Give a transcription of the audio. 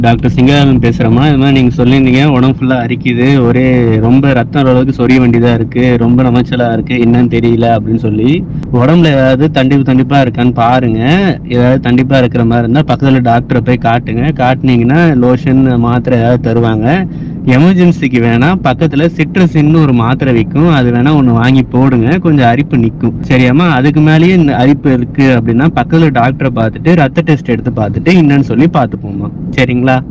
doctor சிங்காரம் பேசுறேம்மா இது மாதிரி நீங்க சொல்லியிருந்தீங்க உடம்பு ஃபுல்லா அரிக்குது ஒரே ரொம்ப ரத்தம் வர அளவுக்கு சொரிய வேண்டியதா இருக்கு ரொம்ப நமைச்சலா இருக்கு என்னன்னு தெரியல அப்படின்னு சொல்லி உடம்புல ஏதாவது தண்டிப்பு தண்டிப்பா இருக்கான்னு பாருங்க ஏதாவது தண்டிப்பா இருக்கிற மாதிரி இருந்தா பக்கத்துல டாக்டரை போய் காட்டுங்க காட்டுனீங்கன்னா லோஷன் மாத்திரை ஏதாவது தருவாங்க எமர்ஜென்சிக்கு வேணா பக்கத்துல சிட்ரஸின்னு ஒரு மாத்திரை விற்கும் அது வேணா ஒண்ணு வாங்கி போடுங்க கொஞ்சம் அரிப்பு நிக்கும் சரியாம்மா அதுக்கு மேலேயே இந்த அரிப்பு இருக்கு அப்படின்னா பக்கத்துல டாக்டரை பார்த்துட்டு ரத்த டெஸ்ட் எடுத்து பார்த்துட்டு என்னன்னு சொல்லி பார்த்துப்போம்மா சரிங்களா